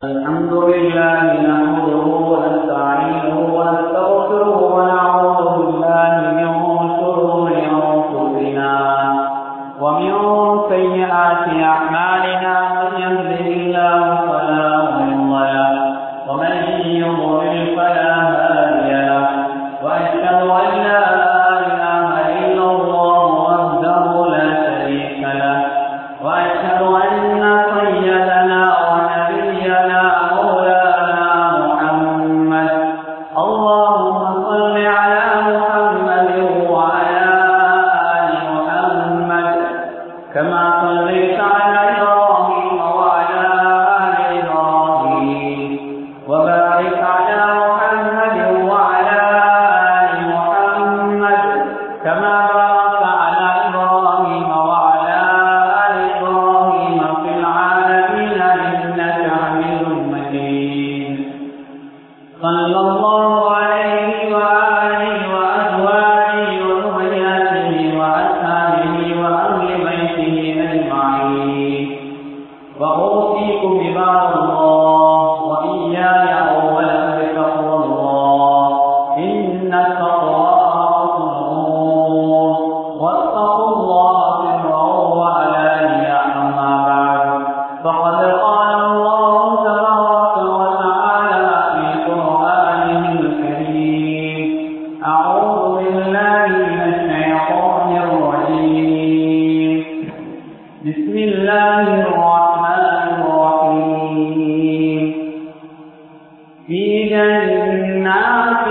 الحمد لله نحمده ونستعينه ونستغفره ونعوذ بالله من شرور انفسنا ومن سيئات اعمالنا من يهده الله فلا مضل له ومن يضلل فلا هادي له واشهد ان لا اله الا الله وحده لا شريك له واشهد ان سيدنا ونبينا مولانا محمد اللهم صل على محمد وعلى ال محمد كما صليت على ابراهيم وعلى ال ابراهيم وبارك على محمد وعلى ال محمد كما باركت على ابراهيم وعلى ال ابراهيم في العالمين انك حميد مجيد صلى الله عليه وآله وأزواجه وذرياته وأصحابه وأهل بيته أجمعين وأوصيكم ببعض الله وإياي أولا بتقوى الله إن التقوى رأس الأمور واتقوا الله سرا وعلانية أما بعد فقد قال الله تبارك وتعالى في قرآنه الكريم أعوذ بالله من الشيطان الرجيم بسم الله الرحمن الرحيم في جنات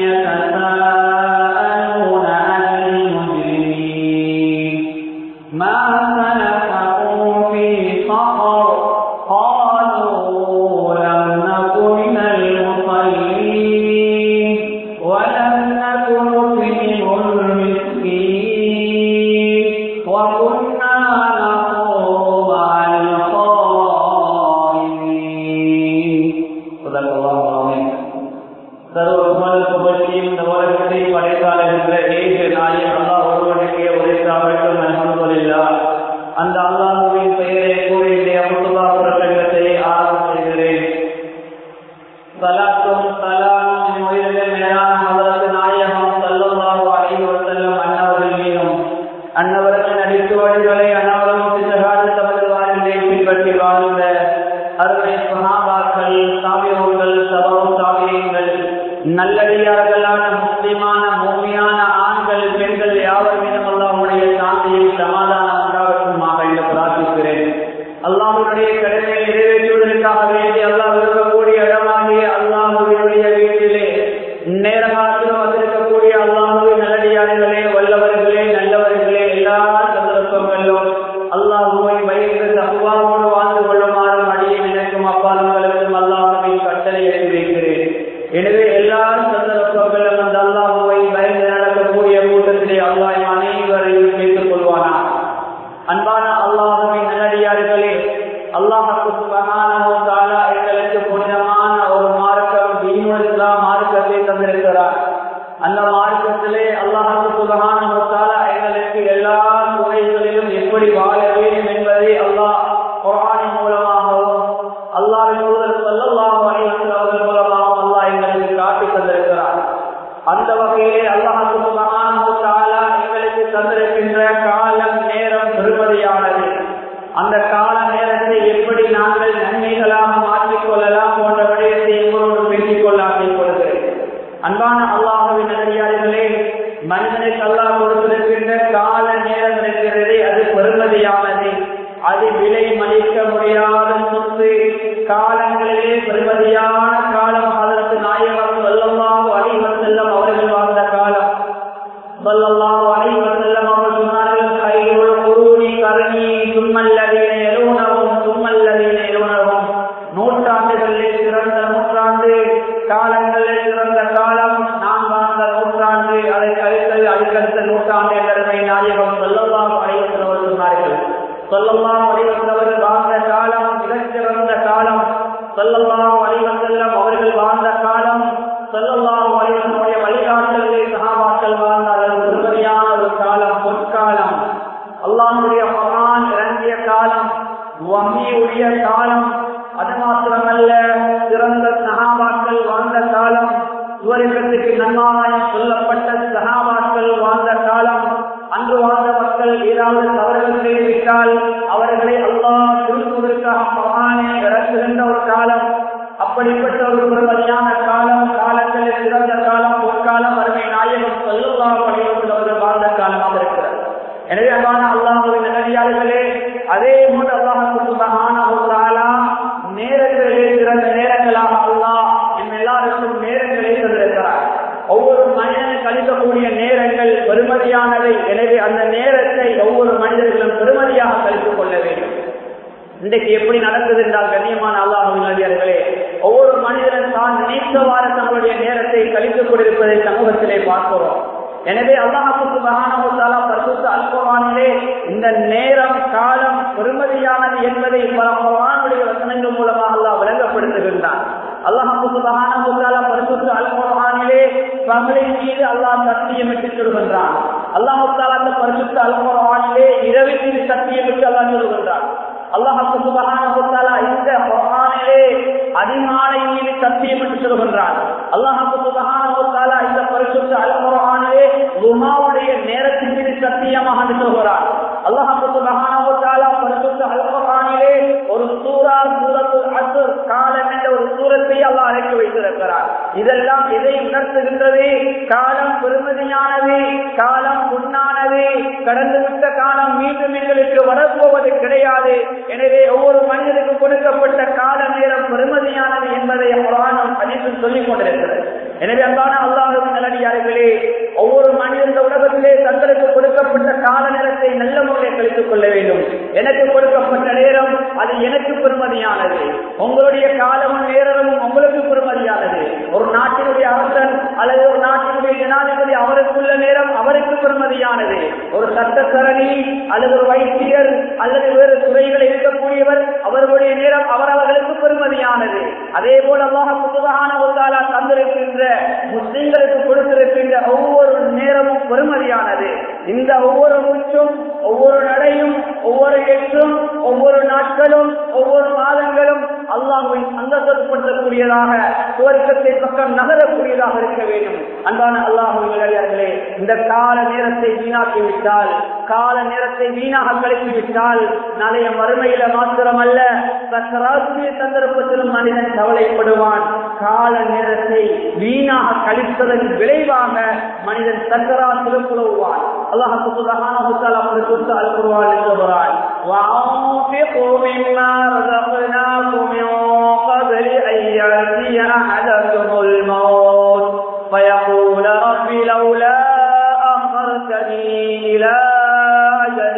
يتساءلون عن المجرمين ما سلككم في سقر قالوا لم نك من المصلين ولم نك نطعم المسكين وكنا نخوض مع الخائنين صدق الله العظيم சர்வகுமல் புகழ்ச்சியும் இந்த உலகத்தை படைத்தாளுகின்ற ஏக நாயன் அல்லாஹ் ஒருவனுக்கே உரைத்தாவட்டும் அல்ஹம்துலில்லா அந்த அல்லாஹுவின் பெயரை கூறி இந்த அமுத்துல்லா பிரசங்கத்தை ஆரம்பம் செய்கிறேன் சலாத்தும் சலாமும் உயிரிழந்த மேலான ஹதரத் நாயகம் ஸல்லல்லாஹு அலைஹி வஸல்லம் அன்னவர்கள் மீதும் அன்னவர்கள் நடித்து வழிகளை அன்னவரும் சித்தகால தமது வாழ்விலை பின்பற்றி வாழ்ந்த அருமை சஹாபாக்கள் சாமியோர்கள் சபரும் சாமியங்கள் நல்லடியார்களான முஸ்லிமான மூமியான ஆண்கள் பெண்கள் யாவர் மீதும் அல்லாஹ்வுடைய சாந்தியும் சமாதானம் உண்டாகட்டுமாக என்று பிரார்த்திக்கிறேன் அல்லாஹ்வுடைய கடமையை நிறைவேற்றுவதற்காக வேண்டி அல்லாஹ் விரும்பக்கூடிய இடமாகிய அல்லாஹுவினுடைய வீட்டிலே நேரகாலத்தில் வந்திருக்கக்கூடிய அல்லாஹுவின் நல்லடியார்களே வல்லவர்களே நல்லவர்களே எல்லா சந்தர்ப்பங்களிலும் அல்லாஹுவை வைத்து தகுவாவோடு வாழ்ந்து கொள்ளுமாறும் அடியை நினைக்கும் அப்பாலங்களுக்கும் அல்லாஹுவின் கட்டளை எழுதி வைக்கிறேன் எனவே எல்லா சந்தர்ப்பங்களிலும் அந்த அல்லாஹுவை பயந்து நடக்கக்கூடிய கூட்டத்திலே அல்லாஹ் அனைவரையும் சேர்த்துக் கொள்வானா அன்பான அல்லாஹுவின் நல்லடியார்களே அல்லாஹுக்கு சுபஹானஹு தஆலா எங்களுக்கு புனிதமான ஒரு மார்க்கம் தீனுல் இஸ்லாம் மார்க்கத்தை தந்திருக்கிறார் அந்த மார்க்கத்திலே அல்லாஹுக்கு சுபஹானஹு தஆலா எங்களுக்கு எல்லா துறைகளிலும் எப்படி வாழ வேண்டும் என்பதை அல்லாஹ் குர்ஆனின் மூலமாகவும் அல்லாஹ்வின் தூதர் ஸல்லல்லாஹு அலைஹி வஸல்லம் அவர்கள் மூலமாகவும் அல்லாஹ் எங்களுக்கு காட்டி தந்திருக்கிறார் அந்த வகையிலே அல்லாஹுக்கு சுபஹானஹு தஆலா எங்களுக்கு தந்திருக்கின்ற காலம் நேரம் பெருமதியானது அந்த கால நேரத்தை எப்படி நாங்கள் நன்மைகளாக மாற்றிக் கொள்ளலாம் போன்ற விடயத்தை எங்களோடு பேசிக் கொள்ள ஆசைப்படுகிறேன் அன்பான அல்லாஹுவின் நல்லடியார்களே மனிதனுக்கு அல்லாஹ் கொடுத்திருக்கின்ற கால நேரம் இருக்கிறது அது பெருமதியானது அது விலை மதிக்க முடியாத சொத்து காலங்களிலே பெருமதியான காலம் அதற்கு நாயகம் வல்லமாக அழிவர் செல்லம் அவர்கள் வாழ்ந்த காலம் வல்லல்லாஹு அலைஹி வஸல்லம் அவர்கள் சொன்னார்கள் கையுள் குருனி கருணி சும்மல்லதீன யலூனஹும் சும்மல்லதீன யலூனஹும் நூற்றாண்டுகளிலே சிறந்த நூற்றாண்டு காலங்களில் சிறந்த காலம் நான் வாழ்ந்த நூற்றாண்டு அதை கழித்தது அடுக்கடுத்த நூற்றாண்டு என்பதை நாயகம் சொல்லலாம் அனைவரும் அவர் சொன்னார்கள் சொல்லலாம் அனைவரும் அவர்கள் வாழ்ந்த காலம் மிகச்சிறந்த காலம் சொல்லலாம் அனைவரும் அவர்கள் வாழ்ந்த காலம் சொல்லலாம் அனைவருடைய வழிகாட்டல்களை சகாபாக்கள் வாழ்ந்தார்கள் பெருமதியான ஒரு காலம் பொற்காலம் அல்லாஹுடைய மகான் இறங்கிய காலம் வங்கியுடைய காலம் அது மாத்திரமல்ல நன்மாராயம் சொல்லப்பட்ட சகாபாக்கள் வாழ்ந்த காலம் அன்று வாழ்ந்த மக்கள் ஏதாவது தவறுகள் செய்துவிட்டால் அவர்களை அல்லாஹ் திருத்துவதற்காக மகானே இறக்குகின்ற ஒரு காலம் அப்படிப்பட்ட ஒரு பெருமதியான காலம் காலங்களில் சிறந்த காலம் பொற்காலம் அருமை நாயகம் செல்லுல்லா பணியோடு அவர்கள் வாழ்ந்த காலமாக இருக்கிறது எனவே அல்லான அல்லாஹுவின் நல்லடியார்களே அதே போன்று அல்லாஹாலா நேரங்களிலே சிறந்த நேரங்களாக அல்லாஹ் என் எல்லாருக்கும் நேரங்களை தந்திருக்கிறார் ஒவ்வொரு மனிதன் கழிக்கக்கூடிய நேரங்கள் பெருமதியானவை எனவே அந்த நேரத்தை ஒவ்வொரு மனிதர்களும் பெருமதியாக கழித்துக் கொள்ள வேண்டும் இன்றைக்கு எப்படி நடக்குது என்றால் கண்ணியமான அல்லாஹுவின் நல்லடியார்களே ஒவ்வொரு மனிதனும் தான் நினைத்தவாறு தங்களுடைய நேரத்தை கழித்துக் கொண்டிருப்பதை சமூகத்திலே பார்க்கிறோம் எனவே அல்லாஹுக்கு மகானமுத்தாலா பரிசுத்த அல்பவானிலே இந்த நேரம் காலம் பெருமதியானது என்பதை பல குரானுடைய வசனங்கள் மூலமாக அல்லாஹ் விளங்கப்படுத்துகின்றான் அல்லாஹுக்கு மகானமுத்தாலா பரிசுத்த அல்பவானிலே பகலின் மீது அல்லாஹ் சத்தியமிட்டு சொல்கின்றான் அல்லாஹுத்தாலா அந்த பரிசுத்த அல்பவானிலே இரவின் மீது சத்தியமிட்டு அல்லாஹ் சொல்கின்றான் அல்லாஹு சுபஹானஹுத்தாலா இந்த குர்ஆனிலே அதிகாலை மீது சத்தியம் என்று சொல்கின்றான் அல்லாஹு சுபஹானஹுத்தாலா இந்த பரிசுத்த அல் குர்ஆனிலே லுமாவுடைய நேரத்தின் மீது சத்தியமாக சொல்கிறான் அல்லாஹு சுபஹானஹுத்தாலா பரிசுத்த அல் குர்ஆனிலே ஒரு சூரா சூரத்துல் அஸ்ர் காலம் என்ற ஒரு சூரத்தை அல்லாஹ் அழைத்து வைத்திருக்கிறார் இதெல்லாம் எதை உணர்த்துகின்றது காலம் பெருமதியானது காலம் உண்ணானது கடந்துவிட்ட காலம் மீண்டும் எங்களுக்கு வரப்போவது கிடையாது எனவே ஒவ்வொரு மனிதனுக்கு கொடுக்கப்பட்ட கால நேரம் பெருமதியானது என்பதை புராணம் பதித்து சொல்லிக் கொண்டிருக்கிறது எனவே அன்பான அல்லாஹுவின் நல்லடியார்களே ஒவ்வொரு மனிதன் இந்த உலகத்திலே தங்களுக்கு கொடுக்கப்பட்ட கால நேரத்தை நல்ல முறையில் கழித்துக் கொள்ள வேண்டும் எனக்கு கொடுக்கப்பட்ட நேரம் அது எனக்கு பெருமதியானது உங்களுடைய காலமும் நேரமும் உங்களுக்கு பெருமதியானது ஒரு நாட்டினுடைய அரசன் அல்லது ஒரு நாட்டினுடைய ஜனாதிபதி அவருக்குள்ள நேரம் அவருக்கு பெருமதியானது ஒரு சட்டத்தரணி அல்லது ஒரு வைத்தியர் அல்லது வேறு துறைகள் இருக்கக்கூடியவர் அவர்களுடைய நேரம் அவரவர்களுக்கு பெருமதியானது அதே போல அல்லாஹ் புதுகான ஒரு தந்திருக்கின்ற முஸ்லிம்களுக்கு கொடுத்திருக்கின்ற ஒவ்வொரு நேரமும் பெருமதியானது இந்த ஒவ்வொரு மூச்சும் ஒவ்வொரு நடையும் ஒவ்வொரு எட்டும் ஒவ்வொரு நாட்களும் ஒவ்வொரு மாதங்களும் அல்லாஹுவின் சந்தோஷப்படுத்தக்கூடியதாக சுவர்க்கத்தை பக்கம் நகரக்கூடியதாக இருக்க வேண்டும் அன்பான அல்லாஹுவின் இந்த கால நேரத்தை வீணாக்கி விட்டால் கால நேரத்தை வீணாக கழித்து விட்டால் நாளைய மறுமையில மாத்திரமல்ல சக்கராசிய சந்தர்ப்பத்திலும் மனிதன் கவலைப்படுவான் கால நேரத்தை வீணாக கழிப்பதன் விளைவாக மனிதன் சக்கராசிலும் உழவுவான் அல்லாஹுக்கு சுதகான முத்தால் அப்படி கொடுத்து அல்குருவான் சொல்கிறான் وأنفقوا مما رزقناكم من قبل أن يأتي أحدكم الموت فيقول رب لولا أخرتني إلى أجل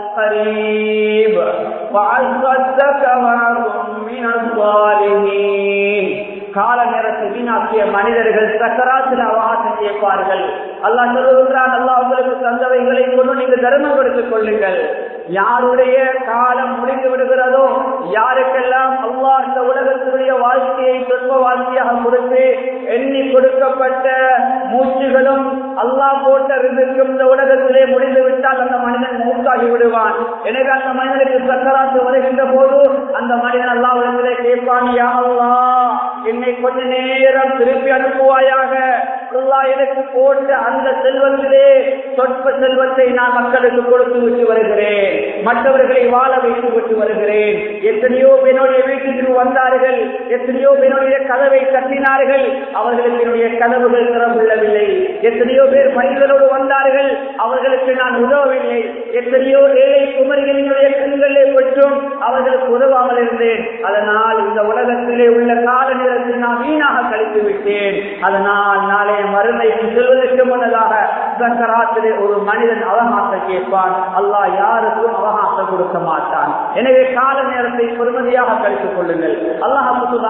قريب وعزتك وأكن من الصالحين கால நேரத்தை வீணாக்கிய மனிதர்கள் சக்கராத்தில் அவகாசம் கேட்பார்கள் அல்லாஹ் சொல்லுகிறான் அல்லாஹ் உங்களுக்கு தந்தவைகளை கொண்டு நீங்கள் தர்மப்படுத்திக் கொள்ளுங்கள் யாருடைய காலம் முடிந்து விடுகிறதோ யாருக்கெல்லாம் அல்லாஹ் இந்த உலகத்தினுடைய வாழ்க்கையை சொற்ப வாழ்க்கையாக கொடுத்து எண்ணி கொடுக்கப்பட்ட மூச்சுகளும் அல்லாஹ் போட்ட ரிசுக்கும் இந்த உலகத்திலே முடிந்து விட்டால் அந்த மனிதன் மூக்காகி விடுவான் எனவே அந்த மனிதனுக்கு சக்கராத்து வருகின்ற போது அந்த மனிதன் அல்லாஹ் உலகத்திலே கேட்பான் யா அல்லாஹ் என்னை கொஞ்ச நேரம் திருப்பி அனுப்புவாயாக அல்லாஹ் எனக்கு போட்ட அந்த செல்வத்திலே சொற்ப செல்வத்தை நான் மக்களுக்கு கொடுத்து விட்டு வருகிறேன் மற்றவர்களை வாழ வைத்து விட்டு வருகிறேன் எத்தனையோ என்னுடைய வீட்டுக்கு வந்தார்கள் எத்தனையோ என்னுடைய கதவை தட்டினார்கள் அவர்களுக்கு என்னுடைய கதவுகள் திறமுள்ளவில்லை எத்தனையோ பேர் மனிதனோடு வந்தார்கள் அவர்களுக்கு நான் உதவவில்லை எத்தனையோ ஏழை குமரிகளினுடைய கண்களே பற்றும் அவர்களுக்கு உதவாமல் இருந்தேன் அதனால் இந்த உலகத்திலே உள்ள கால நேரத்தில் நான் வீணாக கழித்து விட்டேன் அதனால் நாளைய மறுமைக்கு செல்வதற்கு முன்னதாக சக்கராத்திலே ஒரு மனிதன் அவகாசம் கேட்பான் அல்லாஹ் யாருக்கும் அவகாசம் கொடுக்க மாட்டான் எனவே கால நேரத்தை பொறுமதியாக கழித்துக் கொள்ளுங்கள் அல்லாஹ்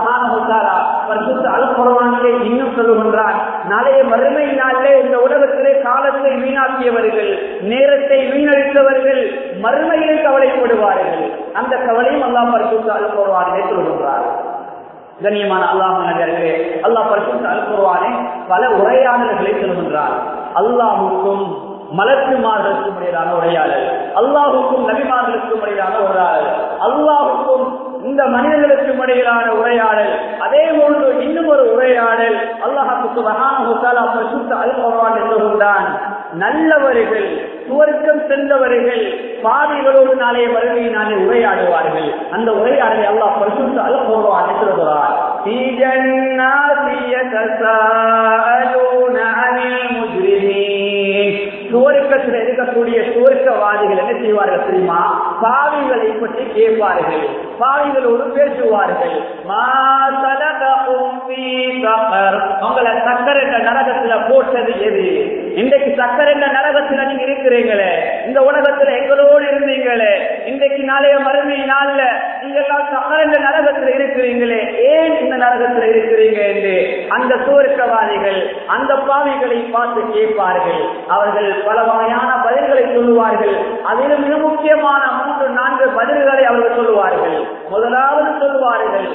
அல்புறவானிலே இன்னும் சொல்லுகின்றான் நாளைய மறுமை நாளிலே இந்த உலகத்திலே காலத்தை வீணாக்கியவர்கள் நேரத்தை வீணடித்தவர்கள் மறுமையிலே கவலைப்படுவார்கள் அந்த கவலையும் அல்லாஹ் பரிசுத்த அல்புறவானிலே சொல்லுகின்றார் கண்ணியமான அல்லாஹ் நகர்களே அல்லாஹ் பரிசுத்த அல்புறவானே பல உரையாடல்களை சொல்கின்றார் அல்லாஹுக்கும் மலக்குமார்களுக்கும் இடையிலான உரையாடல் அல்லாஹுக்கும் நபிமார்களுக்கும் இடையிலான உரையாடல் அல்லாஹுக்கும் இந்த மனிதர்களுக்கும் இடையிலான உரையாடல் அதே போன்று இன்னும் ஒரு உரையாடல் அல்லாஹுக்கு சுபஹானஹு பரிசுத்த அல் குர்ஆன் சொல்கிறான் நல்லவர்கள் சுவர்க்கம் சென்றவர்கள் பாவிகளோடு நாளைய வருகை நாளை உரையாடுவார்கள் அந்த உரையாடலை அல்லாஹ் பரிசுத்த அல் குர்ஆன் சொல்கிறார் في جنات يتساءلون عن المجرمين சுவர்க்கத்தில் இருக்கக்கூடிய சுவர்க்கவாதிகள் என்ன செய்வார்கள் தெரியுமா பாவிகளை பற்றி கேட்பார்கள் பாவிகளோடு பேசுவார்கள் உங்களை சக்கர என்ற நரகத்துல போட்டது எது இன்றைக்கு சக்கர என்ற நரகத்துல நீங்க இருக்கிறீங்களே இந்த உலகத்துல எங்களோடு இருந்தீங்களே இன்றைக்கு நாளைய மறுமை நாள்ல நீங்க எல்லாம் சக்கர என்ற நரகத்துல இருக்கிறீங்களே ஏன் இந்த நரகத்துல இருக்கிறீங்க என்று அந்த சுவர்க்கவாதிகள் அந்த பாவிகளை பார்த்து கேட்பார்கள் அவர்கள் பல வகையான பதில்களை சொல்லுவார்கள் அதிலும் மிக முக்கியமான மூன்று நான்கு பதில்களை அவர்கள் சொல்லுவார்கள் முதலாவது சொல்லுவார்கள்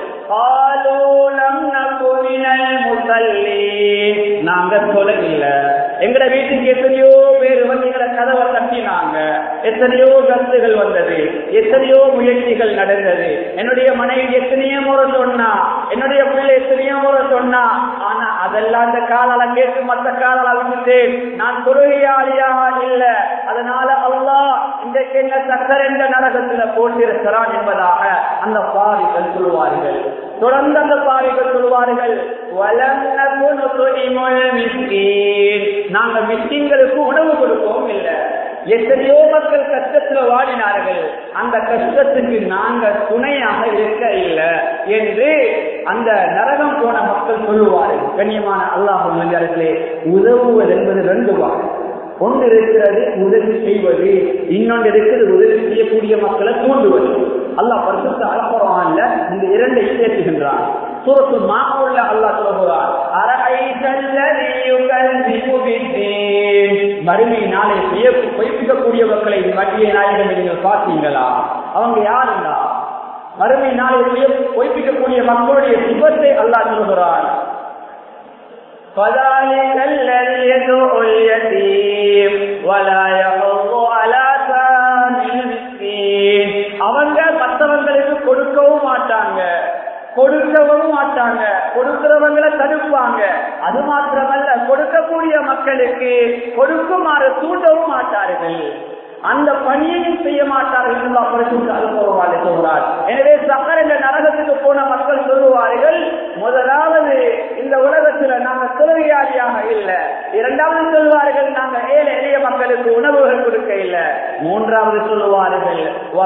நாங்க சொல்லல எங்கட வீட்டுக்கு எத்தனையோ பேர் வந்து எங்களை கதவை தட்டினாங்க எத்தனையோ கருத்துகள் வந்தது எத்தனையோ முயற்சிகள் நடந்தது என்னுடைய மனைவி எத்தனையோ முறை சொன்னா என்னுடைய பிள்ளை எத்தனையோ முறை சொன்னா ஆனா அதெல்லாம் அந்த காலால கேட்டு மற்ற காலால விட்டுட்டேன் நான் தொழுகையாளியாக இல்ல அதனால அல்லாஹ் இன்றைக்கு என்ன சக்கர என்ற நரகத்துல போட்டிருக்கிறான் என்பதாக அந்த பாவிகள் சொல்லுவார்கள் தொடர்ந்து அந்த பாவிகள் சொல்லுவார்கள் நாங்க மிஸ்கின்களுக்கு உணவு கொடுக்கவும் இல்லை எத்தனையோ மக்கள் கஷ்டத்துல வாடினார்கள் அந்த கஷ்டத்துக்கு நாங்க துணையாக இருக்க இல்லை என்று அந்த நரகம் போன மக்கள் சொல்லுவார்கள் கண்ணியமான அல்லாஹ் மனிதர்களே உதவுவது என்பது ரெண்டு வாங்க ஒன்று இருக்கிறது உதவி செய்வது இன்னொன்று இருக்கிறது உதவி செய்யக்கூடிய மக்களை தூண்டுவது அல்லாஹ் பரிசுத்த அலப்பரவான்ல இந்த இரண்டை சேர்த்துகின்றான் சூரத்து மாவுள்ள அல்லாஹ் சொல்லுகிறார் மறுமை நாளை பொய்ப்பிக்கக்கூடிய மக்களை மத்திய நாயகம் நீங்கள் பார்த்தீங்களா அவங்க யாருண்டா மறுமை நாளை பொய்ப்பிக்கக்கூடிய மக்களுடைய சுபத்தை அல்லாஹ் சொல்கிறான் فذلك الذي يدعو اليتيم ولا يحض على ثاني المسكين அவங்க மற்றவங்களுக்கு கொடுக்கவும் மாட்டாங்க கொடுக்கவும் மாட்டாங்க கொடுக்கிறவங்களை தடுப்பாங்க அது மாத்திரமல்ல கொடுக்கக்கூடிய மக்களுக்கு கொடுக்குமாறு தூண்டவும் மாட்டார்கள் அந்த பணியையும் செய்ய மாட்டார்கள் என்று அப்படி அனுபவமாக சொல்கிறார் எனவே சக்கர இந்த நரகத்துக்கு போன மக்கள் சொல்லுவார்கள் முதலாவது இந்த உலகத்துல நாங்க தொழுகையாளியாக இல்ல இரண்டாவது சொல்லுவார்கள் நாங்க ஏழை எளிய மக்களுக்கு உணவுகள் கொடுக்க இல்ல மூன்றாவது சொல்லுவார்கள்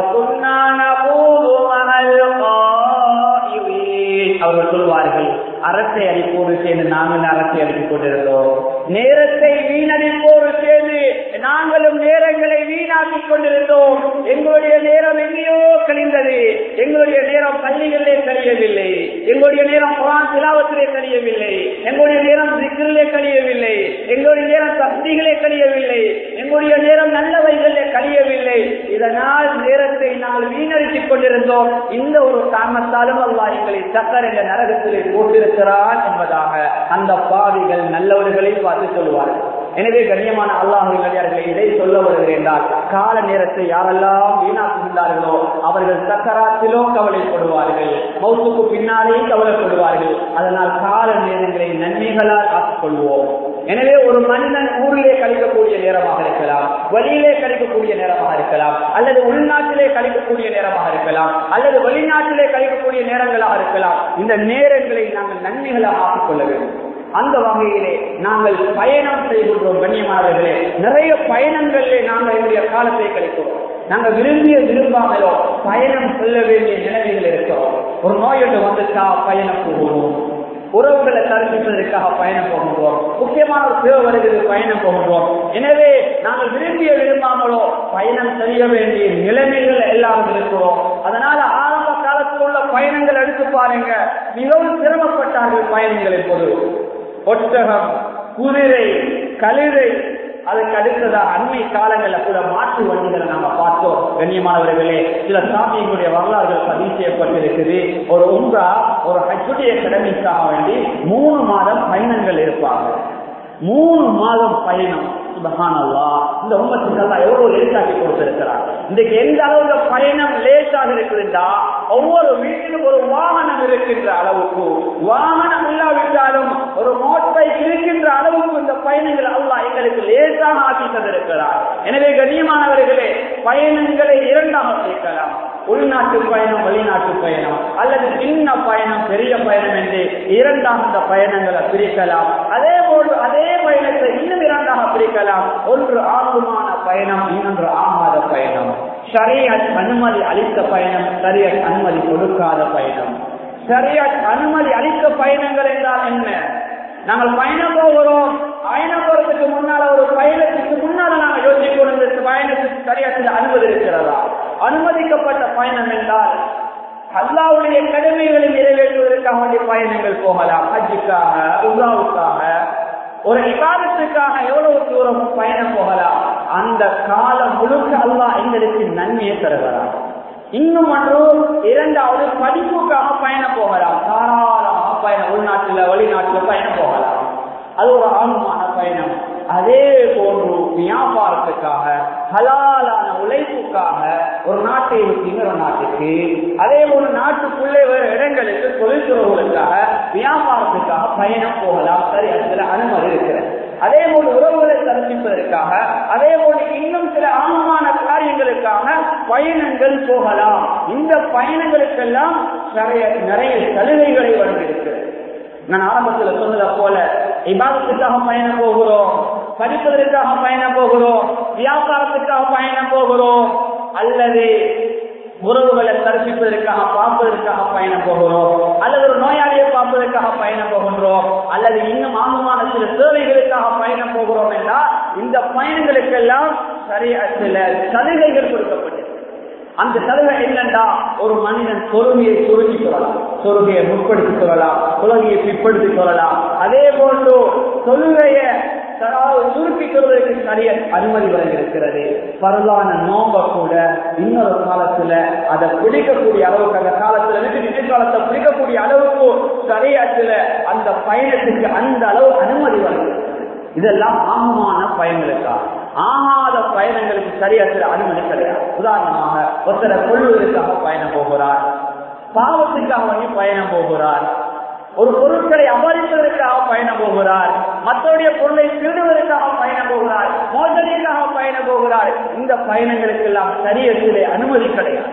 அவர்கள் சொல்வார்கள் அரசை அடிப்போடு சேர்ந்து நாங்கள் அரசை அடித்துக் கொண்டிருந்தோம் நேரத்தை வீணடிப்போடு சேர்ந்து நாங்களும் நேரங்களை வீணாக்கி கொண்டிருந்தோம் எங்களுடைய நேரம் எங்கேயோ கழிந்தது எங்களுடைய நேரம் பள்ளிகளிலே கழியவில்லை எங்களுடைய நேரம் குரான் சிலாவத்திலே கழியவில்லை எங்களுடைய நேரம் சிக்கிலே கழியவில்லை எங்களுடைய நேரம் சக்திகளே கழியவில்லை எங்களுடைய நேரம் நல்லவைகளே கழியவில்லை இதனால் நேரத்தை நாங்கள் வீணடித்துக் கொண்டிருந்தோம் இந்த ஒரு காரணத்தாலும் அல்லா எங்களை சக்கர் என்ற நரகத்திலே போட்டிருக்கிறான் என்பதாக அந்த பாவிகள் நல்லவர்களை பார்த்து சொல்லுவார்கள் எனவே கண்ணியமான அல்லாஹர்களே இதை சொல்ல வருகிறேன் என்றால் கால நேரத்தை யாரெல்லாம் வீணாக்குகின்றார்களோ அவர்கள் சக்கராத்திலோ கவலைப்படுவார்கள் மௌத்துக்கு பின்னாலே கவலைப்படுவார்கள் அதனால் கால நேரங்களை நன்மைகளால் ஆக்கிக் கொள்வோம் எனவே ஒரு மனிதன் ஊரிலே கழிக்கக்கூடிய நேரமாக இருக்கலாம் வழியிலே கழிக்கக்கூடிய நேரமாக இருக்கலாம் அல்லது உள்நாட்டிலே கழிக்கக்கூடிய நேரமாக இருக்கலாம் அல்லது வெளிநாட்டிலே கழிக்கக்கூடிய நேரங்களாக இருக்கலாம் இந்த நேரங்களை நாங்கள் நன்மைகளாக ஆக்கிக் கொள்ள வேண்டும் அந்த வகையிலே நாங்கள் பயணம் செய்கின்றோம் கண்ணியமானவர்களே நிறைய பயணங்களிலே நாங்கள் என்னுடைய காலத்தை கழிக்கிறோம் நாங்க விரும்பிய விரும்பாமலோ பயணம் செல்ல வேண்டிய நிலைமைகள் இருக்கிறோம் ஒரு நோயோடு வந்துட்டா பயணம் போகணும் உறவுகளை தரிசிப்பதற்காக பயணம் போகின்றோம் முக்கியமான ஒரு தேவை வருகிறது பயணம் போகின்றோம் எனவே நாங்கள் விரும்பிய விரும்பாமலோ பயணம் செய்ய வேண்டிய நிலைமைகள் எல்லாம் இருக்கிறோம் அதனால ஆரம்ப காலத்தில் உள்ள பயணங்கள் எடுத்து பாருங்க மிகவும் சிரமப்பட்டார்கள் பயணங்களின் போது ஒட்டகம் குதிரை கழுதை அதுக்கு அடுத்ததாக அண்மை காலங்களில் கூட மாற்று வண்டிகளை நாம பார்த்தோம் கண்ணியமானவர்களே சில சாமியங்களுடைய வரலாறுகள் பதிவு செய்யப்பட்டிருக்குது ஒரு உம்ரா ஒரு ஹஜ்ஜுடைய கடமைக்காக வேண்டி மூணு மாதம் பயணங்கள் இருப்பாங்க மூணு மாதம் பயணம் சுபஹானல்லா இந்த உம்மத்துக்கெல்லாம் எவ்வளவு லேசாக்கி கொடுத்திருக்கிறார் இன்றைக்கு எந்த அளவுக்கு பயணம் லேசாக இருக்குதுண்டா ஒவ்வொரு வீட்டிலும் ஒரு வாகனம் இருக்கின்ற அளவுக்கு வாகனம் இல்லாவிட்டாலும் ஒரு மோட்டர் தேவைகளை இருக்கின்ற அளவுக்கு இந்த பயணங்கள் அல்லாஹ் எங்களுக்கு லேசாக ஆக்கி தந்திருக்கிறார் எனவே கண்ணியமானவர்களே பயணங்களை இரண்டாக பிரிக்கலாம் உள்நாட்டு பயணம் வெளிநாட்டு பயணம் அல்லது சின்ன பயணம் பெரிய பயணம் என்று இரண்டாக இந்த பயணங்களை பிரிக்கலாம் அதே போன்று அதே பயணத்தை இன்னும் இரண்டாக பிரிக்கலாம் ஒன்று ஆர்வமான பயணம் இன்னொன்று ஆகாத பயணம் ஷரியத் அனுமதி அளித்த பயணம் ஷரியத் அனுமதி கொடுக்காத பயணம் ஷரியத் அனுமதி அளித்த பயணங்கள் என்றால் என்ன நாங்கள் பயணம் போகிறோம் பயணம் போறதுக்கு முன்னால ஒரு பயணத்துக்கு முன்னால நாங்க யோசிக்கணும் இந்த பயணத்துக்கு சரியாத்தில் அனுமதி இருக்கிறதா அனுமதிக்கப்பட்ட பயணம் என்றால் அல்லாவுடைய கடமைகளை நிறைவேற்றுவதற்காக வேண்டிய பயணங்கள் போகலாம் ஹஜ்ஜுக்காக உலாவுக்காக ஒரு விவாதத்துக்காக எவ்வளவு தூரம் பயணம் போகலாம் அந்த காலம் முழுக்க அல்லாஹ் எங்களுக்கு நன்மையை தருகிறார் இன்னும் ஒன்று இரண்டாவது படிப்புக்காக பயணம் போகலாம் தாராளமாக பயணம் உள்நாட்டில் வெளிநாட்டில் பயணம் போகலாம் அது ஒரு ஆர்வமான பயணம் அதே போன்று வியாபாரத்துக்காக ஹலாலான உழைப்புக்காக ஒரு நாட்டை விட்டு இன்னொரு நாட்டுக்கு அதே போன்று நாட்டுக்குள்ளே வேறு இடங்களுக்கு தொழில்துறவுகளுக்காக வியாபாரத்துக்காக பயணம் போகலாம் சரி அதுல அனுமதி இருக்கிறது அதே போன்று உறவுகளை தரிசிப்பதற்காக அதே போன்று இன்னும் சில ஆழமான காரியங்களுக்காக பயணங்கள் போகலாம் இந்த பயணங்களுக்கெல்லாம் நிறைய நிறைய சலுகைகளை வழங்கியிருக்கிறது நான் ஆரம்பத்தில் சொன்னதை போல இபாதத்துக்காக பயணம் போகிறோம் படிப்பதற்காக பயணம் போகிறோம் வியாபாரத்துக்காக பயணம் போகிறோம் அல்லது உறவுகளை தரிசிப்பதற்காக பார்ப்பதற்காக பயணம் போகிறோம் அல்லது ஒரு நோயாளியை பார்ப்பதற்காக பயணம் போகின்றோம் அல்லது இன்னும் ஆங்கமான சில சேவைகளுக்காக பயணம் போகிறோம் என்றால் இந்த பயணங்களுக்கெல்லாம் சரியா சில சலுகைகள் கொடுக்கப்பட்டது அந்த சலுகை என்னண்டா ஒரு மனிதன் பொறுமையை சுருக்கி சொல்லலாம் தொழுகையை முற்படுத்தி சொல்லலாம் உலகையை பிற்படுத்தி சொல்லலாம் அதே போன்று தொழுகைய சுருக்கி சொல்வதற்கு சரிய அனுமதி வழங்கியிருக்கிறது பரவான நோம்ப கூட இன்னொரு காலத்துல அதை பிடிக்கக்கூடிய அளவுக்கு அந்த காலத்துல இருந்து நினைக்காலத்தை பிடிக்கக்கூடிய அளவுக்கு சரியத்துல அந்த பயணத்துக்கு அந்த அளவு அனுமதி வழங்கியிருக்கிறது இதெல்லாம் ஆகமான பயன்களுக்கா ஆகாத பயணங்களுக்கு சரியத்துல அனுமதி கிடையாது உதாரணமாக ஒருத்தரை கொள்வதற்காக பயணம் போகிறார் பாவத்துக்காக வேண்டி பயணம் போகிறார் ஒரு பொருட்களை அபரிப்பதற்காக பயணம் போகிறார் மற்றவருடைய பொருளை திருடுவதற்காக பயணம் போகிறார் மோசடிக்காக பயணம் போகிறார் இந்த பயணங்களுக்கு எல்லாம் சரியத்திலே அனுமதி கிடையாது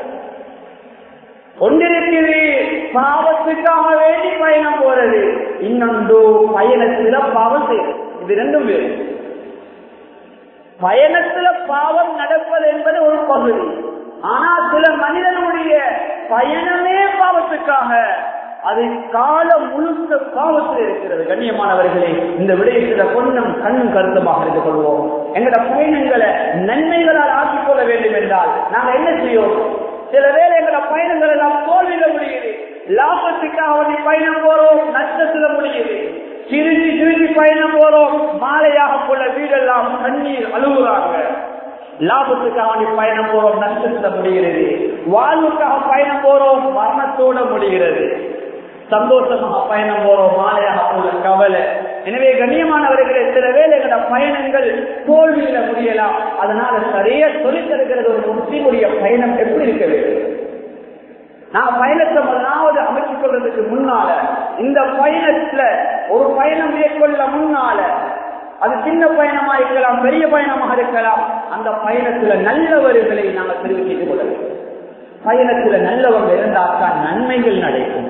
ஒன்றிருக்கிறது பாவத்துக்காக வேண்டி பயணம் போறது இன்னொன்று பயணத்தில பாவம் செய்யுது இது ரெண்டும் வேறு பயணத்துல பாவம் நடப்பது என்பது ஒரு பகுதி ஆனா சில மனிதனுடைய பயணமே பாவத்துக்காக அது காலம் முழுக்க பாவத்தில் இருக்கிறது கண்ணியமானவர்களே இந்த விடயத்துல கொஞ்சம் கண்ணும் கருத்தமாக இருந்து கொள்வோம் எங்களோட பயணங்களை நன்மைகளால் ஆக்கிக் கொள்ள வேண்டும் என்றால் நாங்க என்ன செய்வோம் சில வேலை எங்களோட பயணங்கள் எல்லாம் தோல்வியில முடியுது லாபத்துக்காக வேண்டி பயணம் போறோம் நஷ்டத்துல முடியுது சிரிச்சு சிரிச்சு பயணம் போறோம் மாலையாக போல வீடெல்லாம் தண்ணீர் அழுகுறாங்க லாபத்துக்காக வேண்டி பயணம் போறோம் நஷ்டத்துல முடிகிறது வாழ்வுக்காக பயணம் போறோம் மரணத்தோட முடிகிறது சந்தோஷமாக பயணம் போறோம் மாலையாக போல கவலை எனவே கண்ணியமானவர்களே சில வேலைகள பயணங்கள் தோல்வியில முடியலாம் அதனால சரியா சொல்லித் தருகிறது ஒரு முஸ்லீமுடைய பயணம் எப்படி இருக்க வேண்டும் நாங்க பயணத்தை முதலாவது அமைத்துக் கொள்றதுக்கு முன்னால இந்த பயணத்துல ஒரு பயணம் மேற்கொள்ள முன்னால அது சின்ன பயணமா இருக்கலாம் பெரிய பயணமாக இருக்கலாம் அந்த பயணத்துல நல்லவர்களை நாங்க தெரிவித்துக் கொள்ள வேண்டும் பயணத்துல நல்லவங்க இருந்தால்தான் நன்மைகள் நடக்கும்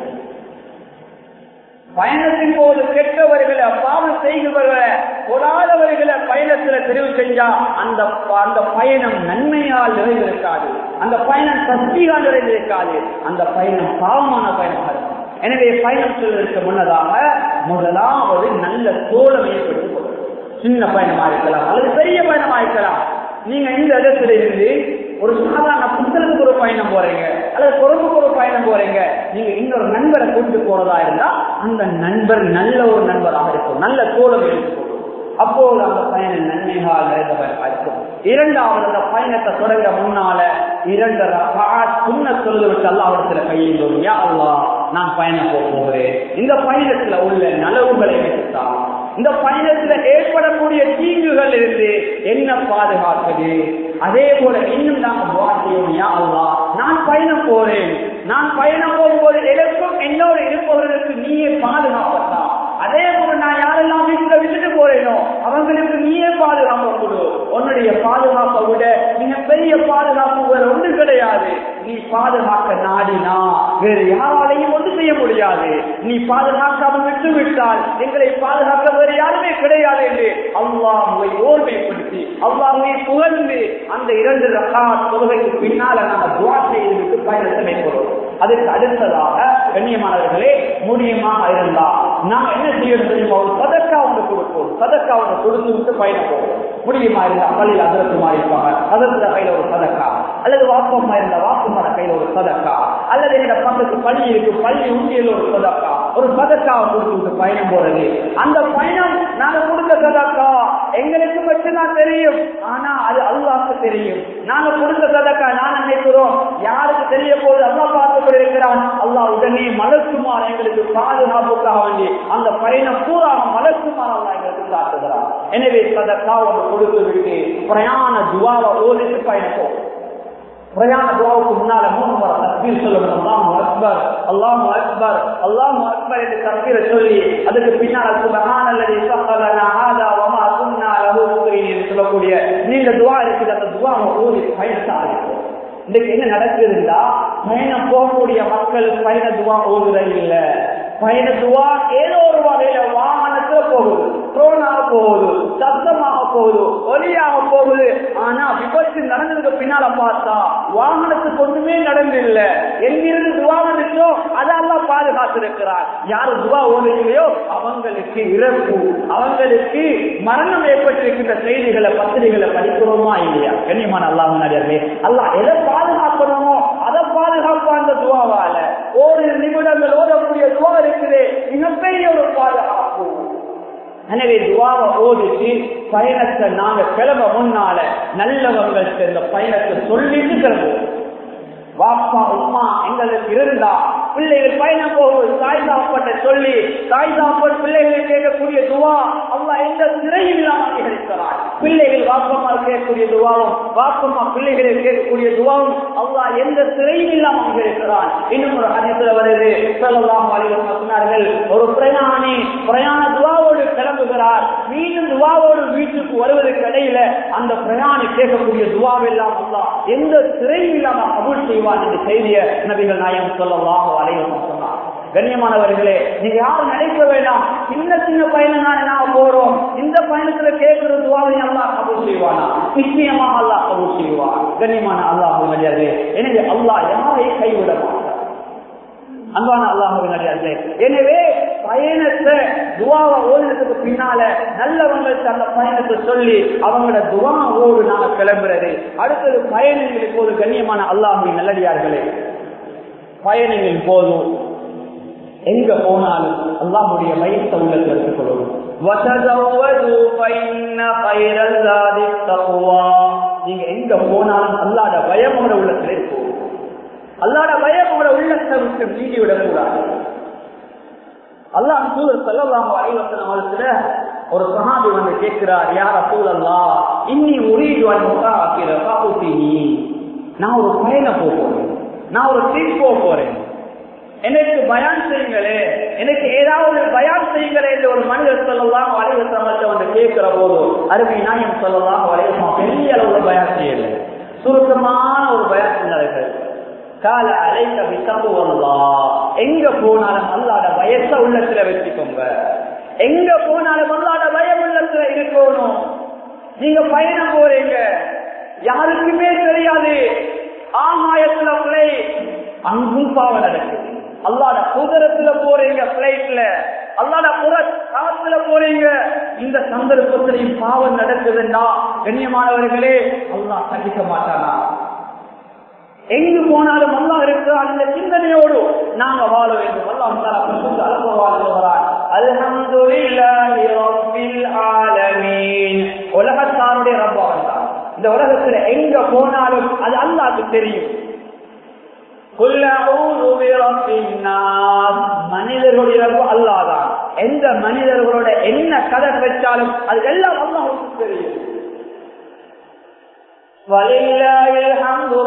பயணத்தின் போது கெட்டவர்களை பாவம் செய்கிறவர்களை கொடாதவர்களை பயணத்துல தெரிவு செஞ்சா அந்த அந்த பயணம் நன்மையால் நிறைந்திருக்காது அந்த பயணம் சக்தியால் நிறைந்திருக்காது அந்த பயணம் பாவமான பயணமாக இருக்கும் எனவே பயணம் செல்வதற்கு முன்னதாக முதலாவது நல்ல தோழமை ஏற்படுத்திக் கொள்ளும் சின்ன பயணமா இருக்கலாம் அல்லது பெரிய பயணமா இருக்கலாம் நீங்க இந்த இடத்துல இருந்து ஒரு சாதாரண புத்தகத்துக்கு ஒரு பயணம் போறீங்க அல்லது குரங்குக்கு ஒரு பயணம் போறீங்க நீங்க இன்னொரு நண்பரை கூட்டு போறதா இருந்தா அந்த நண்பர் நல்ல ஒரு நண்பராக இருக்கும் நல்ல தோழமை இருக்கும் அப்போது அந்த பயணம் நன்மைகளால் நிறைந்தவராக இருக்கும் இரண்டாவது அந்த பயணத்தை தொடங்க முன்னால இரண்டு சுண்ண சொல்லுவிட்டு அல்லாவிடத்துல கையில் யா அல்லா நான் பயணம் போக போகிறேன் இந்த பயணத்துல உள்ள நலவுகளை வைத்துத்தான் இந்த பயணத்துல ஏற்படக்கூடிய தீங்குகள் இருந்து என்ன பாதுகாக்குது அதே போல இன்னும் நாங்க வாழ்க்கையும் யா அல்லா நான் பயணம் போறேன் நான் பயணம் போகும்போது எனக்கும் என்னோடு இருப்பவர்களுக்கு நீயே பாதுகாப்பதா அதே போல நான் யாரெல்லாம் பாதுகாக்க நாடினா வேறு யாராலையும் ஒன்று செய்ய முடியாது நீ பாதுகாக்காமல் விட்டு விட்டால் எங்களை பாதுகாக்க வேறு யாருமே கிடையாது என்று அல்லாஹுவை ஓர்மைப்படுத்தி அல்லாஹுவை புகழ்ந்து அந்த இரண்டு ரகா தொழுகைக்கு பின்னால நாங்கள் துவா செய்துவிட்டு பயணத்தை மேற்கொள்வோம் அதுக்கு அடுத்ததாக கண்ணியமானவர்களே முடியுமாக இருந்தா நாம் என்ன செய்யணும் தெரியுமா ஒரு சதக்கா ஒன்று கொடுப்போம் சதக்கா ஒன்று கொடுத்து விட்டு பயணம் போவோம் முடியுமா இருந்தா பள்ளியில் அதற்கு இருப்பாங்க அதற்கு கையில ஒரு சதக்கா அல்லது வாப்பம்மா இருந்தா வாப்பம்மா கையில ஒரு சதக்கா அல்லது எங்க பக்கத்து பள்ளி இருக்கு பள்ளி உண்டியல் ஒரு சதக்கா ஒரு சதக்காவை கொடுத்து விட்டு பயணம் போறது அந்த பயணம் நாங்க கொடுத்த சதக்கா எங்களுக்கு மட்டும்தான் தெரியும் ஆனா அது அல்லாஹ்க்கு தெரியும் நாங்க கொடுத்த சதக்கா நான் நினைக்கிறோம் யாருக்கு தெரிய போகுது அல்லாஹ் பார்த்து கொண்டிருக்கிறான் அல்லாஹ் உடனே மலக்குமார் எங்களுக்கு பாதுகாப்புக்காக வேண்டி அந்த பயணம் பூரா மலக்குமார் அல்லாஹ் எங்களுக்கு காட்டுகிறான் எனவே சதக்கா ஒன்று கொடுத்து விட்டு பிரயாண துவாவை ஓதிட்டு பயணப்போம் பிரயாண துவாவுக்கு முன்னால மூணு முறை தக்பீர் சொல்லணும் அல்லாஹ் அக்பர் அல்லாஹ் அக்பர் அல்லாஹ் அக்பர் என்று தக்பீரை சொல்லி அதுக்கு பின்னால் சுபஹானல்லதி சஃபலனா ஹாதா வமா குன்னா லஹு முக்ரின் என்று சொல்லக்கூடிய நீண்ட துவா இருக்குது அந்த துவாவை ஓதி பயணத்தை ஆரம்பிப்போம் இன்னைக்கு என்ன நடக்குதுன்னா பயணம் போகக்கூடிய மக்கள் பயண துவா ஓதுறது இல்ல பயண துவா ஏதோ ஒரு வகையில வாகனத்துல போகுது ட்ரோனாக போகுது சத்தமாக போகுது ஒலியாக போகுது ஆனா விபத்து நடந்ததுக்கு பின்னால பார்த்தா வாகனத்துக்கு ஒண்ணுமே நடந்தில்ல எங்கிருந்து துவா வந்துச்சோ அதெல்லாம் பாதுகாத்து இருக்கிறார் யாரு துவா ஓடுகளையோ அவங்களுக்கு இறப்பு அவங்களுக்கு மரணம் ஏற்பட்டிருக்கின்ற செய்திகளை பத்திரிகைகளை படிக்கிறோமா இல்லையா கண்ணியமான அல்லாஹ் நடிகர்களே அல்லாஹ் எதை பாதுகாக்கணுமோ அதை பாதுகாப்பா அந்த துவாவால ஓரிரு நிமிடங்கள் ஓடக்கூடிய துவா இருக்குது மிகப்பெரிய ஒரு பாதுகாப்பு எனவே துவாவை ஓடிச்சு பயணத்தை நாங்க கிளம்ப முன்னால நல்லவங்கள் இந்த பயணத்தை சொல்லிட்டு கிளம்புவோம் வாப்பா உமா எங்களுக்கு இருந்தா பிள்ளைகள் பயணம் போகும்போது தாய் சாப்பாட்டை சொல்லி தாய் சாப்பாடு பிள்ளைகளை கேட்கக்கூடிய துவா அல்லா எந்த சிறையும் இல்லாமல் அங்கீகரிக்கிறார் பிள்ளைகள் வாப்பம்மா கேட்கக்கூடிய துவாவும் வாப்பம்மா பிள்ளைகளை கேட்கக்கூடிய துவாவும் அல்லா எந்த சிறையும் இல்லாமல் அங்கீகரிக்கிறான் இன்னும் ஒரு ஹதீஸ்ல வருது ஸல்லல்லாஹு அலைஹி வஸல்லம் சொன்னார்கள் ஒரு பிரயாணி பிரயாண துவாவோடு கிளம்புகிறார் மீண்டும் துவாவோடு வீட்டுக்கு வருவதற்கு இடையில அந்த பிரயாணி கேட்கக்கூடிய துவாவெல்லாம் அல்லா எந்த சிறையும் இல்லாமல் கபூல் செய்வார் என்று செய்திய நபிகள் நாயம் சொல்லலாம் அலைவசம் சொன்னார் கண்ணியமானவர்களே நீங்க யாரும் நினைக்க வேண்டாம் சின்ன சின்ன பயணம் தானே நாம போறோம் இந்த பயணத்துல கேட்கிற துவாவை அல்லாஹ் கபூல் செய்வானா நிச்சயமாக அல்லாஹ் கபூல் செய்வான் கண்ணியமான அல்லாஹ் மரியாதை எனவே அல்லாஹ் யாரை கைவிட மாட்டார் அன்பான அல்லாஹுவின் அடியார்களே எனவே பயணத்தை துவாவை ஓடுறதுக்கு பின்னால நல்லவங்களுக்கு அந்த பயணத்தை சொல்லி அவங்களோட துவாவோடு நாங்க கிளம்புறது அடுத்தது பயணங்களின் போது கண்ணியமான அல்லாஹுவின் நல்லடியார்களே பயணங்களின் போதும் எங்க போனாலும் அல்லாஹுடைய வயசை உள்ளத்தில் எடுத்துக்கொள்ளணும் நீங்க எங்க போனாலும் அல்லாத பயம் உங்களோட உள்ளத்தில் இருக்கும் அல்லாட பயம் உங்களோட உள்ளத்தை விட்டு நீங்கி விடக்கூடாது அல்லாஹ் சூழல் செல்லலாம் அறிவசனத்துல ஒரு சஹாபி வந்து கேட்கிறார் யார சூழல்லா இன்னி உரியவான் முகாக்கிற காப்புத்தி நான் ஒரு பயணம் போக போறேன் நான் ஒரு ட்ரிப் போக போறேன் எனக்கு பயான் செய்யுங்களே எனக்கு ஏதாவது பயான் செய்யுங்களே என்று ஒரு மனிதர் சொல்லலாம் வலைவசமத்தை வந்து கேட்கிற போது அருமை நாயம் சொல்லலாம் வலைவசம் பெரிய அளவுல பயான் செய்யல சுருக்கமான ஒரு பயான் செஞ்சார்கள் கால அழைக்க விசம்புவல்லா எங்க போனாலும் அல்லாட வயச உள்ளத்துல வச்சுக்கோங்க எங்க போனாலும் அல்லாட பயம் உள்ளத்துல இருக்கணும் நீங்க பயணம் போறீங்க யாருக்குமே தெரியாது ஆகாயத்துல பிள்ளை அங்கும் பாவம் நடக்குது அல்லாட குதிரத்துல போறீங்க பிளைட்ல அல்லாட புற காத்துல போறீங்க இந்த சந்தர்ப்பத்திலையும் பாவம் நடக்குதுன்னா கண்ணியமானவர்களே அல்லாஹ் சகிக்க மாட்டானா எங்கு போனாலும் அல்லா இருக்கிறான் இந்த சிந்தனையோடு நாங்க வாழ வேண்டும் அல்லாஹ் அல்ஹம்துலில்லாஹி ரப்பில் ஆலமீன் உலகத்தாருடைய ரப்பா வந்தான் இந்த உலகத்துல எங்க போனாலும் அது அல்லாஹ்க்கு தெரியும் மனிதர்களுடைய ரப்பு அல்லாதான் எந்த மனிதர்களோட என்ன கதை வச்சாலும் அது எல்லாம் அல்லாஹுக்கு தெரியும்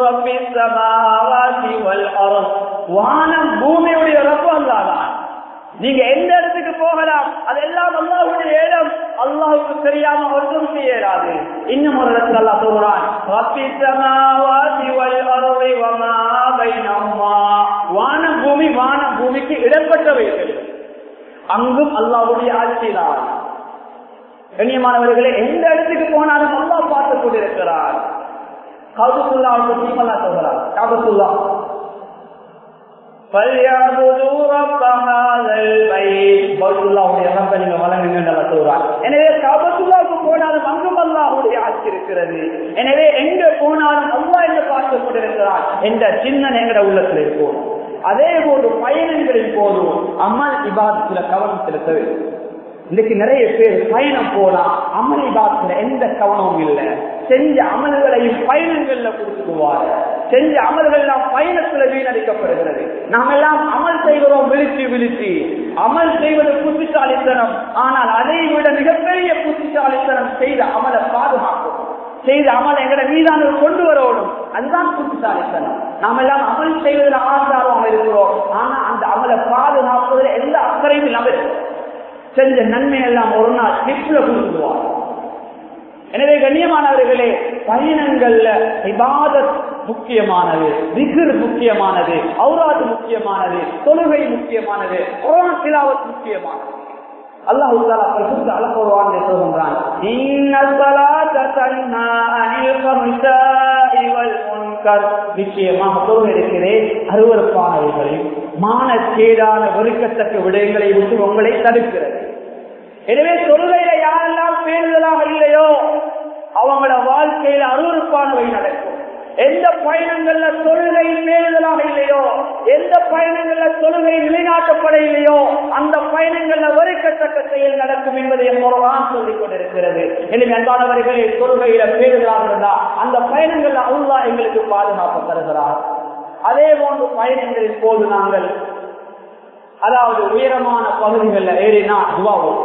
வானம் பூமியுடைய ரப்பு அல்லாதான் நீங்க எந்த இடத்துக்கு போகலாம் அதெல்லாம் அல்லாஹுடைய இடம் அல்லாஹுக்கு தெரியாம ஒன்றும் செய்யலாது இன்னும் ஒரு இடத்துல அல்லா சொல்றான் வானம் பூமி வானம் பூமிக்கு இடப்பட்டவைகள் அங்கும் அல்லாஹுடைய ஆட்சிதான் கண்ணியமானவர்களே எந்த இடத்துக்கு போனாலும் அல்லா பார்த்து கொண்டிருக்கிறார் கவுதுல்லா தீமல்லா சொல்கிறார் கவுதுல்லா எனவே கபத்துல்லாவுக்கு போனாலும் அங்கும் அல்லாஹுடைய ஆட்சி இருக்கிறது எனவே எங்க போனாலும் அல்லா என்று பார்த்து கொண்டிருக்கிறார் என்ற சின்ன எங்கட உள்ளத்தில் இருக்கும் அதே போன்று பயணங்களின் போதும் அமல் இபாதத்துல கவனம் செலுத்த வேண்டும் இன்னைக்கு நிறைய பேர் பயணம் போனா அமல் இபாதத்துல எந்த கவனமும் இல்லை செஞ்ச அமல்களையும் பயணங்கள்ல கொடுத்துடுவார் செஞ்ச அமல்கள் எல்லாம் பயணத்துல வீணடிக்கப்படுகிறது நாம் எல்லாம் அமல் செய்கிறோம் விழிச்சு விழிச்சு அமல் செய்வது புத்திசாலித்தனம் ஆனால் அதை விட மிகப்பெரிய புத்திசாலித்தனம் செய்த அமலை பாதுகாக்கும் செய்த அமல் எங்கட மீதான கொண்டு வரணும் அதுதான் புத்திசாலித்தனம் நாம் எல்லாம் அமல் செய்வதில் ஆசாரம் இருக்கிறோம் ஆனா அந்த அமலை பாதுகாப்பதில் எந்த அக்கறையும் இல்லாமல் செஞ்ச நன்மை எல்லாம் ஒரு நாள் கிப்ல கொடுத்துருவார் எனவே கண்ணியமானவர்களே பயணங்கள்ல இபாதத் முக்கியமானது திகர் முக்கியமானது ஔராது முக்கியமானது தொழுகை முக்கியமானது குரான் திலாவத் முக்கியமானது அல்லாஹ் தாலா பரிசுத்த அலக்குர்ஆனிலே சொல்கின்றான் இன்ன ஸலாத தன்ஹா அனில் ஃபஹ்ஷாஇ வல் முன்கர் நிச்சயமாக தொழுகை இருக்கிறே அருவருப்பானவைகளையும் மானக்கேடான வெறுக்கத்தக்க விடயங்களை விட்டு உங்களை தடுக்கிறது எனவே தொழுகையில யாரெல்லாம் பேருதலாக இல்லையோ அவங்களோட வாழ்க்கையில அருவருப்பானவை நடக்கும் எந்த பயணங்கள்ல தொழுகை பேருதலாக இல்லையோ எந்த பயணங்கள்ல தொழுகை நிலைநாட்டப்பட இல்லையோ அந்த பயணங்கள்ல வெறுக்கத்தக்க செயல் நடக்கும் என்பதை குரவான் சொல்லிக் கொண்டிருக்கிறது எனவே அன்பானவர்களே தொழுகையில பேருதலாக இருந்தா அந்த பயணங்கள்ல அல்லாஹ் எங்களுக்கு பாதுகாப்பு தருகிறார் அதே போன்று பயணங்களின் போது நாங்கள் அதாவது உயரமான பகுதிகளில் ஏறினா துவாவும்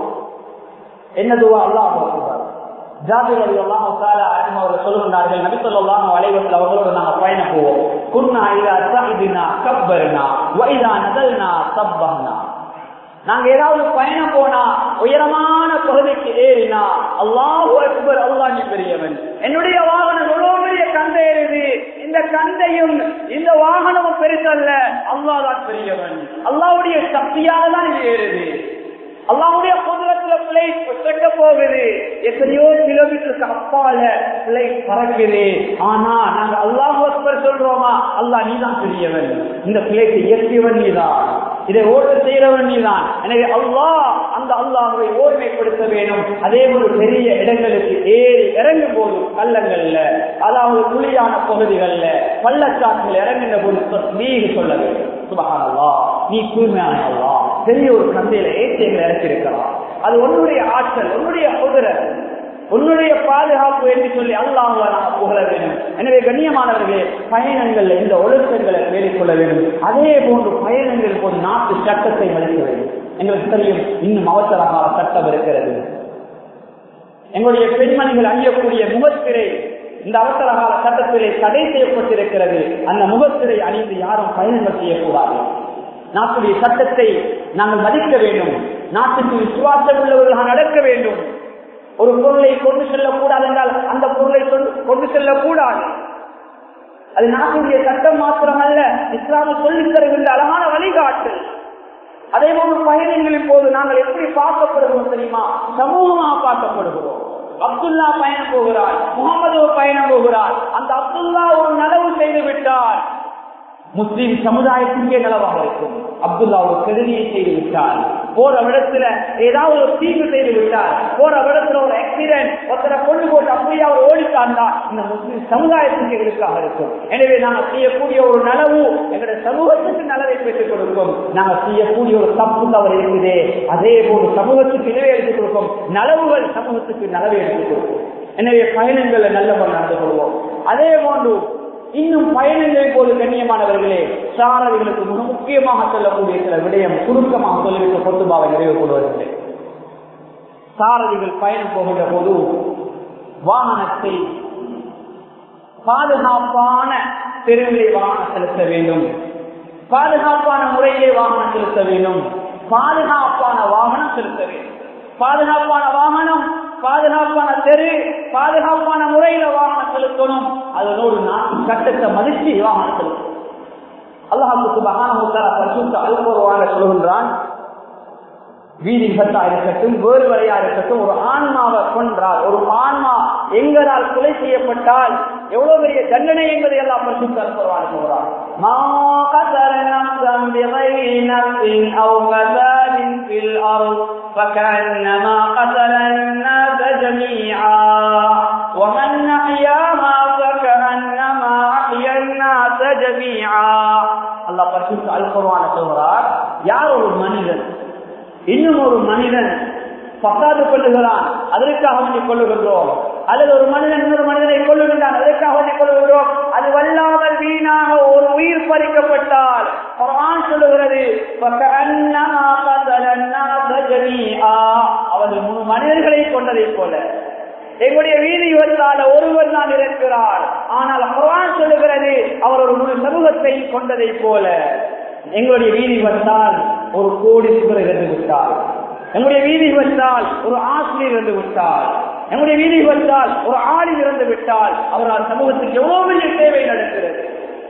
என்ன துவா அல்லாஹ் சொல்றார் ஜாபிர் அலி அல்லாஹ் அவர்கள் சொல்லுகிறார்கள் நபி சொல்லாஹ் வலைவத்தில் அவர்களோடு நாங்கள் பயணம் போவோம் குன்னா இதா சஹிதினா கப்பர்னா வைதா நதல்னா சப்பஹ்னா நாங்க ஏதாவது பயணம் போனா உயரமான பகுதிக்கு ஏறினா அல்லாஹு அக்பர் அல்லாஹ் நீ பெரியவன் என்னுடைய வாகனம் எவ்வளவு பெரிய கந்தை ஏறுது இந்த கந்தையும் இந்த வாகனமும் பெருசல்ல அல்லாஹ் தான் பெரியவன் அல்லாவுடைய சக்தியாக தான் இது ஏறுது அல்லாவுடைய குதிரத்துல பிளைட் செக்க போகுது எத்தனையோ கிலோமீட்டருக்கு அப்பால பிளைட் பறக்குது ஆனா நாங்க அல்லாஹ் அக்பர் சொல்றோமா அல்லாஹ் நீதான் பெரியவன் இந்த பிளைட் இயக்கியவன் நீதான் இதை ஓட்ட செய்யறவன் நீதான் எனவே அல்லாஹ் அந்த அல்லாஹை ஓர்மைப்படுத்த வேணும் அதே ஒரு பெரிய இடங்களுக்கு ஏறி இறங்கும் போது கள்ளங்கள்ல அதாவது குழியான பகுதிகள்ல பள்ளச்சாட்டில் இறங்குகின்ற போது நீ சொல்ல வேண்டும் சுபகானல்லா நீ தூய்மையான அல்லா பெரிய ஒரு சந்தையில ஏற்றியங்களை இறக்கிருக்கலாம் அது உன்னுடைய ஆற்றல் உன்னுடைய குதிரை உன்னுடைய பாதுகாப்பு என்று சொல்லி அல்லாஹுவ நாம் புகழ வேண்டும் எனவே கண்ணியமானவர்களே பயணங்கள்ல இந்த ஒழுக்கங்களை மேற்கொள்ள வேண்டும் அதே போன்று பயணங்கள் போது நாட்டு சட்டத்தை மதிக்க வேண்டும் எங்களுக்கு தெரியும் இன்னும் அவசரகால சட்டம் இருக்கிறது எங்களுடைய பெண்மணிகள் அணியக்கூடிய முகத்திரை இந்த அவசர கால சட்டத்திலே தடை செய்யப்பட்டிருக்கிறது அந்த முகத்திரை அணிந்து யாரும் பயணங்கள் செய்யக்கூடாது நாட்டுடைய சட்டத்தை நாங்கள் மதிக்க வேண்டும் நாட்டுக்கு விசுவாசம் உள்ளவர்களாக நடக்க வேண்டும் ஒரு பொருளை கொண்டு செல்லக்கூடாது என்றால் அந்த பொருளை கொண்டு செல்லக்கூடாது அது நாட்டுடைய சட்டம் மாத்திரமல்ல இஸ்லாம சொல்லித் தருகின்ற அழகான வழிகாட்டல் அதே போன்று பயணங்களின் போது நாங்கள் எப்படி பார்க்கப்படுகிறோம் தெரியுமா சமூகமாக பார்க்கப்படுகிறோம் அப்துல்லா பயணம் போகிறார் முகமது பயணம் போகிறார் அந்த அப்துல்லா ஒரு நலவு செய்து விட்டார் முஸ்லிம் சமுதாயத்திற்கே நலவாக இருக்கும் அப்துல்லா ஒரு கெடுதியை செய்து விட்டார் போற இடத்துல ஏதாவது ஒரு தீங்கு செய்து விட்டார் போற இடத்துல ஒரு ஆக்சிடென்ட் ஒருத்தரை கொண்டு போட்டு அப்படியே அவர் ஓடித்தாண்டா இந்த முஸ்லிம் சமுதாயத்துக்கு எங்களுக்காக இருக்கும் எனவே நாங்கள் செய்யக்கூடிய ஒரு நலவு எங்களுடைய சமூகத்துக்கு நலவை பெற்றுக் கொடுக்கும் நாங்கள் செய்யக்கூடிய ஒரு தப்பு தவறு இருக்குதே அதே போன்று சமூகத்துக்கு இணைவை எடுத்துக் கொடுக்கும் நலவுகள் சமூகத்துக்கு நலவை எடுத்துக் கொடுக்கும் எனவே பயணங்களை நல்லவர் நடந்து கொள்வோம் அதே போன்று இன்னும் பயணங்களின் போது கண்ணியமானவர்களே சாரதிகளுக்கு மிக முக்கியமாக சொல்லக்கூடிய சில விடயம் சுருக்கமாக சொல்லிவிட்டு பொத்துபாவை நிறைவு கொள்வதில்லை சாரதிகள் பயணம் போகின்ற போது வாகனத்தை பாதுகாப்பான தெருவிலே வாகனம் செலுத்த வேண்டும் பாதுகாப்பான முறையிலே வாகனம் செலுத்த வேண்டும் பாதுகாப்பான வாகனம் செலுத்த வேண்டும் பாதுகாப்பான வாகனம் பாதுகாப்பான தெரு பாதுகாப்பான முறையில வாகனம் செலுத்தணும் அதனோடு நாட்டு சட்டத்தை மதிச்சு வாகனம் செலுத்தணும் அல்லாஹுக்கு மகானமுத்தார பரிசுத்த அல்பருவாங்க சொல்கின்றான் வீதி விபத்தா இருக்கட்டும் வேறு வரையா இருக்கட்டும் ஒரு ஆன்மாவை கொன்றால் ஒரு ஆன்மா எங்களால் கொலை செய்யப்பட்டால் எவ்வளவு பெரிய தண்டனை என்பதை எல்லாம் பரிசுத்த அல்பருவாங்க சொல்றான் ما قتل نفسا بغير نفس أو فساد في الأرض فكأنما قتل الناس جميعا ومن أحياها فكأنما أحيا الناس جميعا الله பரிசுத்த அல்குர்ஆன சொல்றார் யார் ஒரு மனிதன் இன்னும் ஒரு மனிதன் பசாது கொள்ளுகிறான் அதற்காக வேண்டி கொள்ளுகின்றோம் அல்லது ஒரு மனிதன் இன்னொரு மனிதனை கொள்ளுகின்றான் அதற்காக வேண்டி கொள்ளுகின்றோம் அது வல்லாமல் வீணாக ஒரு உயிர் பறிக்கப்பட்டால் குர்ஆன் சொல்லுகிறது فَكَأَنَّمَا قَتَلَ النَّاسَ جَمِيعًا அவர்கள் முழு மனிதர்களை கொண்டதை போல எங்களுடைய வீதி வந்தால ஒருவர் தான் இருக்கிறார் ஆனால் குர்ஆன் சொல்லுகிறது அவர் ஒரு முழு சமூகத்தை கொண்டதை போல எங்களுடைய வீதி வந்தால் ஒரு கோடி சுவர் இருந்து விட்டார் எங்களுடைய வீதி வந்தால் ஒரு ஆசிரியர் இருந்து விட்டார் எங்களுடைய வீதி வந்தால் ஒரு ஆளி இறந்து விட்டால் அவரால் சமூகத்துக்கு எவ்வளவு பெரிய சேவை நடக்கிறது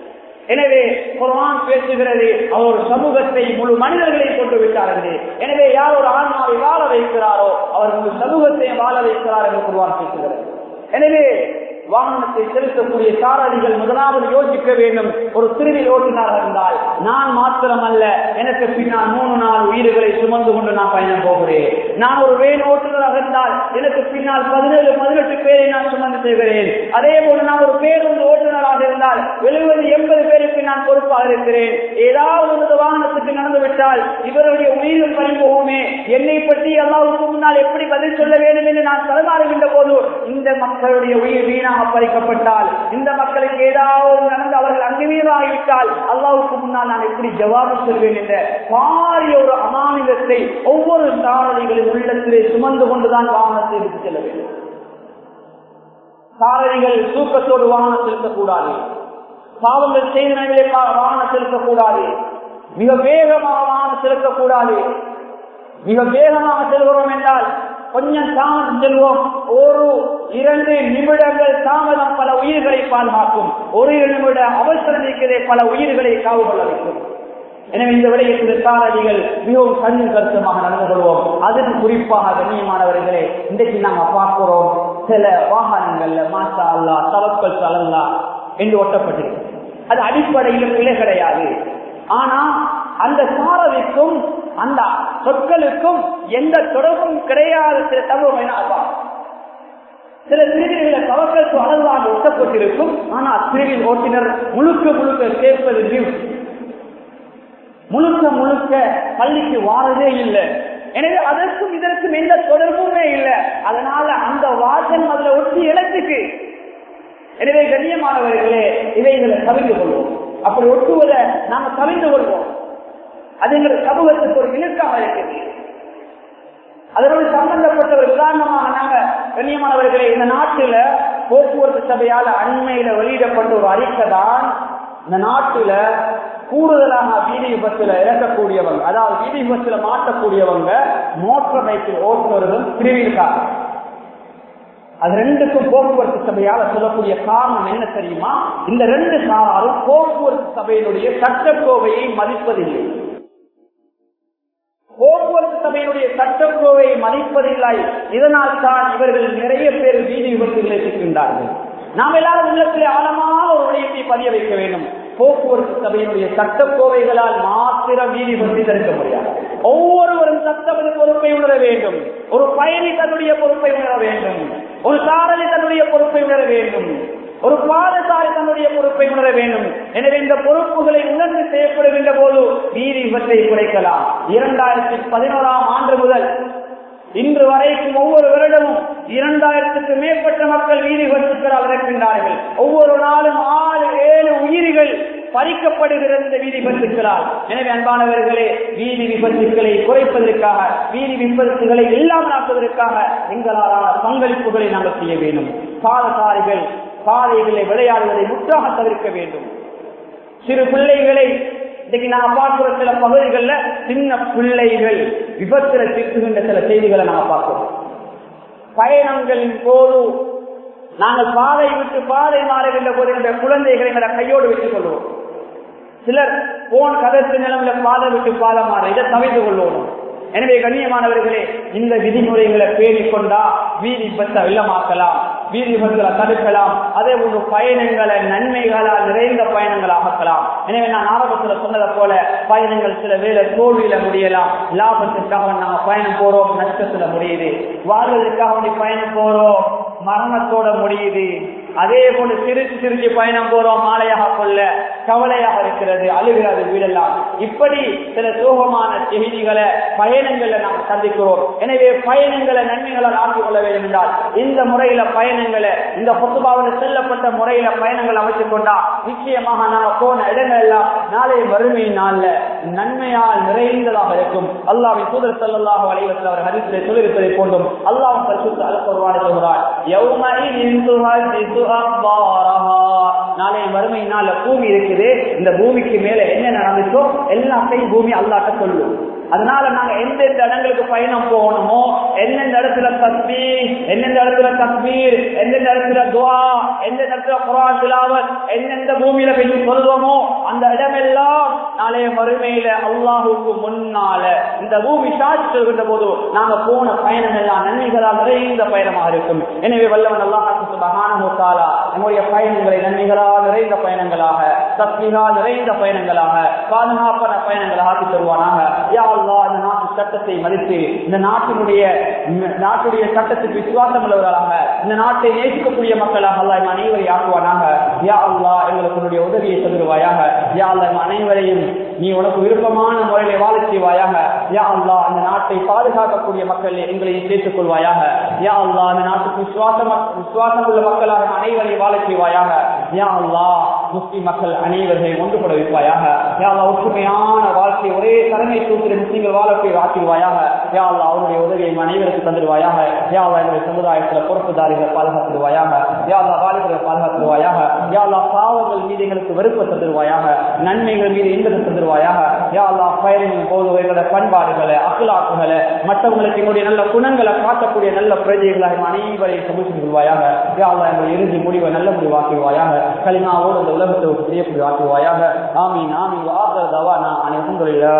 எனவே குர்ஆன் பேசுகிறது அவர் ஒரு சமூகத்தை முழு மனிதர்களை கொண்டு விட்டார்கள் எனவே யார் ஒரு ஆன்மாவை வாழ வைக்கிறாரோ அவர் முழு சமூகத்தை வாழ வைக்கிறார் என்று குர்ஆன் பேசுகிறது எனவே வாகனத்தை செலுத்தக்கூடிய சாரதிகள் முதலாவது யோசிக்க வேண்டும் ஒரு திருவில் ஓட்டுநர் இருந்தால் நான் மாத்திரமல்ல எனக்கு பின்னால் மூணு நாள் உயிர்களை சுமந்து கொண்டு நான் பயணம் போகிறேன் நான் ஒரு வேன் ஓட்டுநராக இருந்தால் எனக்கு பின்னால் பதினேழு பதினெட்டு பேரை நான் சுமந்து செய்கிறேன் அதே போல நான் ஒரு பேருந்து ஓட்டுநராக இருந்தால் எழுபது எண்பது பேருக்கு நான் பொறுப்பாக இருக்கிறேன் ஏதாவது ஒரு வாகனத்துக்கு நடந்து விட்டால் இவருடைய உயிர்கள் பறிபோகுமே என்னை பற்றி அல்லாவுக்கு முன்னால் எப்படி பதில் சொல்ல வேண்டும் என்று நான் தடுமாறுகின்ற போது இந்த மக்களுடைய உயிர் வீணாக பறிக்கப்பட்டால் இந்த மக்களுக்கு ஏதாவது நடந்து அவர்கள் அங்கீகாராகிவிட்டால் அல்லாவுக்கு முன்னால் நான் எப்படி ஜவாபு சொல்வேன் என்ற பாரிய ஒரு அமானிதத்தை ஒவ்வொரு சாரதிகளின் உள்ளத்திலே சுமந்து கொண்டுதான் வாகனத்தை எடுத்து செல்ல வேண்டும் சாரதிகள் தூக்கத்தோடு வாகனம் செலுத்தக்கூடாது பாவங்கள் செய்த நிலையிலே வாகனம் செலுத்தக்கூடாது மிக வேகமாக வாகனம் செலுத்தக்கூடாது மிக வேகமாக செல்கிறோம் என்றால் கொஞ்சம் தாமதம் செல்வோம் ஒரு இரண்டு நிமிடங்கள் தாமதம் பல உயிர்களை பாதுகாக்கும் ஒரு நிமிட அவசரம் இருக்கிறதே பல உயிர்களை காவு கொள்ள வைக்கும் எனவே இந்த விடயத்தில் சாரதிகள் மிகவும் கண்ணின் கருத்தமாக நடந்து கொள்வோம் அதற்கு குறிப்பாக கண்ணியமானவர்களே இன்றைக்கு நாங்க பார்க்கிறோம் சில வாகனங்கள்ல மாசா அல்லா தவக்கல் சலல்லா என்று ஒட்டப்பட்டிருக்கு அது அடிப்படையில் பிழை கிடையாது ஆனா அந்த சாரதிக்கும் அந்த சொற்களுக்கும் எந்த தொடர்பும் கிடையாத சில தகவல் சில திருவிழில தவக்கலுக்கு அளவாக ஒட்டப்பட்டிருக்கும் ஆனா திருவில் ஓட்டினர் முழுக்க முழுக்க கேட்பது நியூஸ் முழுக்க முழுக்க பள்ளிக்கு வாரதே இல்லை எனவே அதற்கும் இதற்கும் எந்த தொடர்புமே இல்லை அதனால அந்த வாசம் அதுல ஒட்டி இடத்துக்கு எனவே கண்ணியமானவர்களே இவைகளை தவிர்த்து கொள்வோம் அப்படி ஒட்டுவதை நாம தவிர்த்து கொள்வோம் அது எங்கள் சமூகத்துக்கு ஒரு இலக்காக இருக்குது அதனோடு சம்பந்தப்பட்ட ஒரு உதாரணமாக நாங்க கண்ணியமானவர்களே இந்த நாட்டில போக்குவரத்து சபையால் அண்மையில வெளியிடப்பட்ட ஒரு அறிக்கை தான் இந்த நாட்டுல கூடுதலாக வீதி விபத்துல இறக்கக்கூடியவங்க அதாவது வீதி விபத்துல மாட்டக்கூடியவங்க மோட்டார் பைக்கில் ஓட்டுநர்களும் பிரிவிற்காக அது ரெண்டுக்கும் போக்குவரத்து சபையால சொல்லக்கூடிய காரணம் என்ன தெரியுமா இந்த ரெண்டு சாராரும் போக்குவரத்து சபையினுடைய சட்டக்கோவையை மதிப்பதில்லை போக்குவரத்து சபையினுடைய சட்டக்கோவையை மதிப்பதில்லை இதனால் தான் இவர்கள் நிறைய பேர் வீதி விபத்துகளை சிக்கின்றார்கள் நாம் எல்லாரும் உள்ளத்திலே ஆழமாக ஒரு விடயத்தை பதிய வைக்க வேண்டும் போக்குவரத்து சபையினுடைய சட்டக்கோவைகளால் மாத்திரம் வீதி விபத்தை தடுக்க முடியாது ஒவ்வொருவரும் சட்டமன்ற பொறுப்பை உணர வேண்டும் ஒரு பயணி தன்னுடைய பொறுப்பை உணர வேண்டும் ஒரு சாரதி தன்னுடைய பொறுப்பை உணர வேண்டும் ஒரு பாதசாரி தன்னுடைய பொறுப்பை உணர வேண்டும் எனவே இந்த பொறுப்புகளை உணர்ந்து செய்யப்படுகின்ற போது வீதி விபத்தை குறைக்கலாம் இரண்டாயிரத்தி பதினோராம் ஆண்டு முதல் இன்று வரைக்கும் ஒவ்வொரு வருடமும் இரண்டாயிரத்துக்கு மேற்பட்ட மக்கள் வீதி விபத்துக்களால் இறக்கின்றார்கள் ஒவ்வொரு நாளும் ஆறு ஏழு உயிர்கள் பறிக்கப்படுகிற இந்த வீதி விபத்துக்களால் எனவே அன்பானவர்களே வீதி விபத்துக்களை குறைப்பதற்காக வீதி விபத்துகளை இல்லாமலாக்குவதற்காக எங்களாலான பங்களிப்புகளை நாங்கள் செய்ய வேண்டும் பாதசாரிகள் பாதைகளை விளையாடுவதை முற்றாக தவிர்க்க வேண்டும் சிறு பிள்ளைகளை இன்னைக்கு நாங்க பார்க்கிற சில பகுதிகளில் சின்ன பிள்ளைகள் விபத்துல சிக்குகின்ற சில செய்திகளை நாங்க பார்க்கிறோம் பயணங்களின் போது நாங்கள் பாதை விட்டு பாதை மாறுகின்ற போது என்ற குழந்தைகளை எங்களை கையோடு வைத்துக் கொள்வோம் சிலர் போன் கதத்து நிலமில பாதை விட்டு பாதை மாற இதை தவிர்த்து கொள்வோம் எனவே கண்ணியமானவர்களே இந்த விதிமுறைகளை பேணிக் கொண்டா வீதி விபத்தை வெள்ளமாக்கலாம் வீதி விபத்துகளை தடுக்கலாம் அதே போன்று பயணங்களை நன்மைகளால் நிறைந்த பயணங்கள் ஆக்கலாம் எனவே நான் ஆரம்பத்துல சொன்னதை போல பயணங்கள் சில வேலை தோல்வியில முடியலாம் லாபத்திற்காக நாங்க பயணம் போறோம் நஷ்டத்துல முடியுது வாழ்வதற்காக வேண்டி பயணம் போறோம் மரணத்தோட முடியுது அதே போன்று சிரிச்சு சிரிச்சு பயணம் போறோம் மாலையாக கொள்ள கவலையாக இருக்கிறது அழுகிறது வீடெல்லாம் இப்படி சில சோகமான செய்திகளை பயணங்களை நாம் சந்திக்கிறோம் எனவே பயணங்களை நன்மைகளால் ஆக்கிக் கொள்ள வேண்டும் என்றால் இந்த முறையில பயணங்களை இந்த பொத்துபாவில் செல்லப்பட்ட முறையில பயணங்கள் அமைத்துக் கொண்டா நிச்சயமாக நாம போன இடங்கள் எல்லாம் நாளை வறுமை நாள்ல நன்மையால் நிறைந்ததாக இருக்கும் அல்லாவின் தூதர் செல்லல்லாக வளைவத்தில் அவர் ஹரித்திரை சொல்லியிருப்பதை போன்றும் அல்லாஹ் பரிசுத்த அலப்பருவான சொல்கிறார் நாளை வறுமை நாள்ல பூமி இருக்குது இந்த பூமிக்கு மேல என்ன நடந்துச்சோ எல்லாத்தையும் பூமி அல்லாட்ட சொல்லும் அதனால நாங்க எந்தெந்த இடங்களுக்கு பயணம் போகணுமோ எந்தெந்த இடத்துல தஸ்பீர் எந்தெந்த இடத்துல தஸ்பீர் எந்தெந்த இடத்துல துவா எந்தெந்த இடத்துல குரான் திலாவத் எந்தெந்த பூமியில போய் சொல்றோமோ அந்த இடமெல்லாம் நாளைய மறுமையில அல்லாஹுக்கு முன்னால இந்த பூமி சாட்சி சொல்கின்ற போது நாங்க போன பயணம் எல்லாம் நன்மைகளால் நிறைந்த பயணமாக இருக்கும் எனவே வல்லவன் அல்லாஹ் மகானமுத்தாலா நம்முடைய பயணங்களை நன்மைகளால் நிறைந்த பயணங்களாக தஸ்மிகளால் நிறைந்த பயணங்களாக பாதுகாப்பான பயணங்களாக ஆக்கி தருவானாக யா அல்லா இந்த நாட்டு சட்டத்தை மதித்து இந்த நாட்டினுடைய நாட்டுடைய சட்டத்துக்கு விசுவாசம் உள்ளவர்களாக இந்த நாட்டை நேசிக்கக்கூடிய மக்களாக அல்லா என் அனைவரை ஆக்குவானாக யா அல்லா எங்களுக்கு உன்னுடைய உதவியை தந்துடுவாயாக யா அல்லா என் அனைவரையும் நீ உனக்கு விருப்பமான முறையில வாழ செய்வாயாக யா அல்லா அந்த நாட்டை பாதுகாக்கக்கூடிய மக்கள் எங்களையும் சேர்த்துக் கொள்வாயாக யா அல்லா அந்த நாட்டுக்கு விசுவாசம் விசுவாசம் உள்ள மக்களாக அனைவரையும் வாழ செய்வாயாக யா அல்லா முஸ்லிம் மக்கள் அனைவரையும் ஒன்றுபட வைப்பாயாக யா அல்லா ஒற்றுமையான வாழ்க்கை ஒரே தலைமை சூத்திர முஸ்லீம்கள் வாழக்கூடிய ஆக்கிடுவாயாக யா அல்லா அவருடைய உதவியை அனைவருக்கு தந்துடுவாயாக யா அல்லா எங்களுடைய சமுதாயத்தில் பொறுப்புதாரிகளை பாதுகாத்துடுவாயாக யா அல்லா வாலிபர்களை பாதுகாத்துடுவாயாக யா அல்லா பாவங்கள் மீது எங்களுக்கு வெறுப்பு தந்துடுவாயாக நன்மைகள் மீது இன்பத்தை தந்துடுவாயாக யா அல்லா பயணங்கள் போது எங்களுடைய பண்பாடுகளை அகலாக்குகளை மற்றவங்களுக்கு எங்களுடைய நல்ல குணங்களை காட்டக்கூடிய நல்ல பிரஜைகளாக அனைவரையும் சமூகம் கொள்வாயாக யா அல்லா எங்களுடைய இறுதி முடிவை நல்ல முடிவாக்குவாயாக களிமாவோடு இந்த உலகத்தை பிரியக்கூடிய ஆக்குவாயாக ஆமீன் ஆமீன் வாசல் தவா நான் அனைவரும்